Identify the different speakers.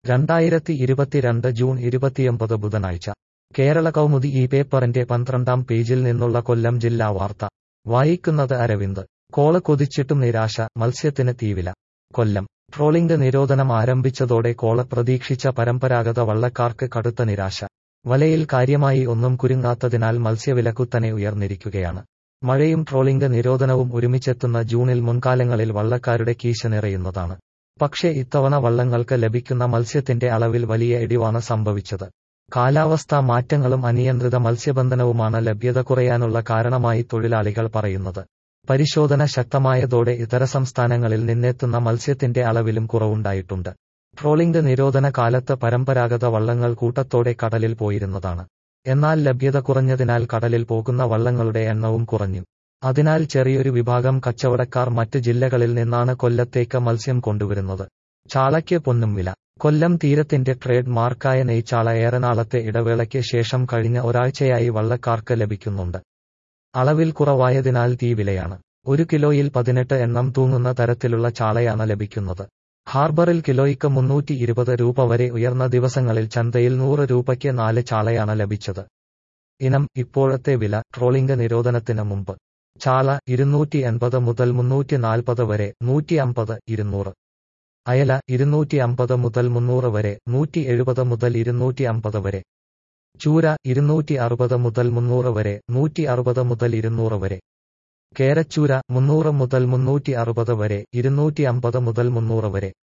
Speaker 1: രണ്ടായിരത്തി ഇരുപത്തിരണ്ട് ജൂൺ ഇരുപത്തിയൊമ്പത് ബുധനാഴ്ച കേരള കൗമുദി ഈ പേപ്പറിന്റെ പന്ത്രണ്ടാം പേജിൽ നിന്നുള്ള കൊല്ലം ജില്ലാ വാർത്ത വായിക്കുന്നത് അരവിന്ദ് കോള് കൊതിച്ചിട്ടും നിരാശ മത്സ്യത്തിന് തീവില കൊല്ലം ട്രോളിംഗ് നിരോധനം ആരംഭിച്ചതോടെ കോള പ്രതീക്ഷിച്ച പരമ്പരാഗത വള്ളക്കാർക്ക് കടുത്ത നിരാശ വലയിൽ കാര്യമായി ഒന്നും കുരുങ്ങാത്തതിനാൽ മത്സ്യവില കുത്തനെ ഉയർന്നിരിക്കുകയാണ് മഴയും ട്രോളിംഗ് നിരോധനവും ഒരുമിച്ചെത്തുന്ന ജൂണിൽ മുൻകാലങ്ങളിൽ വള്ളക്കാരുടെ കീശ നിറയുന്നതാണ് പക്ഷേ ഇത്തവണ വള്ളങ്ങൾക്ക് ലഭിക്കുന്ന മത്സ്യത്തിന്റെ അളവിൽ വലിയ ഇടിവാണ് സംഭവിച്ചത് കാലാവസ്ഥാ മാറ്റങ്ങളും അനിയന്ത്രിത മത്സ്യബന്ധനവുമാണ് ലഭ്യത കുറയാനുള്ള കാരണമായി തൊഴിലാളികൾ പറയുന്നത് പരിശോധന ശക്തമായതോടെ ഇതര സംസ്ഥാനങ്ങളിൽ നിന്നെത്തുന്ന മത്സ്യത്തിന്റെ അളവിലും കുറവുണ്ടായിട്ടുണ്ട് ട്രോളിംഗ് നിരോധന കാലത്ത് പരമ്പരാഗത വള്ളങ്ങൾ കൂട്ടത്തോടെ കടലിൽ പോയിരുന്നതാണ് എന്നാൽ ലഭ്യത കുറഞ്ഞതിനാൽ കടലിൽ പോകുന്ന വള്ളങ്ങളുടെ എണ്ണവും കുറഞ്ഞു അതിനാൽ ചെറിയൊരു വിഭാഗം കച്ചവടക്കാർ മറ്റ് ജില്ലകളിൽ നിന്നാണ് കൊല്ലത്തേക്ക് മത്സ്യം കൊണ്ടുവരുന്നത് ചാളയ്ക്ക് പൊന്നും വില കൊല്ലം തീരത്തിന്റെ ട്രേഡ് മാർക്കായ നെയ്ച്ചാള ഏറെ നാളത്തെ ഇടവേളയ്ക്ക് ശേഷം കഴിഞ്ഞ ഒരാഴ്ചയായി വള്ളക്കാർക്ക് ലഭിക്കുന്നുണ്ട് അളവിൽ കുറവായതിനാൽ തീ വിലയാണ് ഒരു കിലോയിൽ പതിനെട്ട് എണ്ണം തൂങ്ങുന്ന തരത്തിലുള്ള ചാളയാണ് ലഭിക്കുന്നത് ഹാർബറിൽ കിലോയ്ക്ക് മുന്നൂറ്റി ഇരുപത് രൂപ വരെ ഉയർന്ന ദിവസങ്ങളിൽ ചന്തയിൽ നൂറ് രൂപയ്ക്ക് നാല് ചാളയാണ് ലഭിച്ചത് ഇനം ഇപ്പോഴത്തെ വില ട്രോളിംഗ് നിരോധനത്തിന് മുമ്പ് ചാള ഇരുന്നൂറ്റി എൺപത് മുതൽ മുന്നൂറ്റി നാൽപ്പത് വരെ നൂറ്റി അമ്പത് ഇരുന്നൂറ് അയല ഇരുന്നൂറ്റി അമ്പത് മുതൽ മുന്നൂറ് വരെ നൂറ്റി എഴുപത് മുതൽ ഇരുന്നൂറ്റി അമ്പത് വരെ ചൂര ഇരുന്നൂറ്റി അറുപത് മുതൽ മുന്നൂറ് വരെ നൂറ്റി അറുപത് മുതൽ ഇരുന്നൂറ് വരെ കേരച്ചൂര മുന്നൂറ് മുതൽ മുന്നൂറ്റി അറുപത് വരെ ഇരുന്നൂറ്റി അമ്പത് മുതൽ മുന്നൂറ് വരെ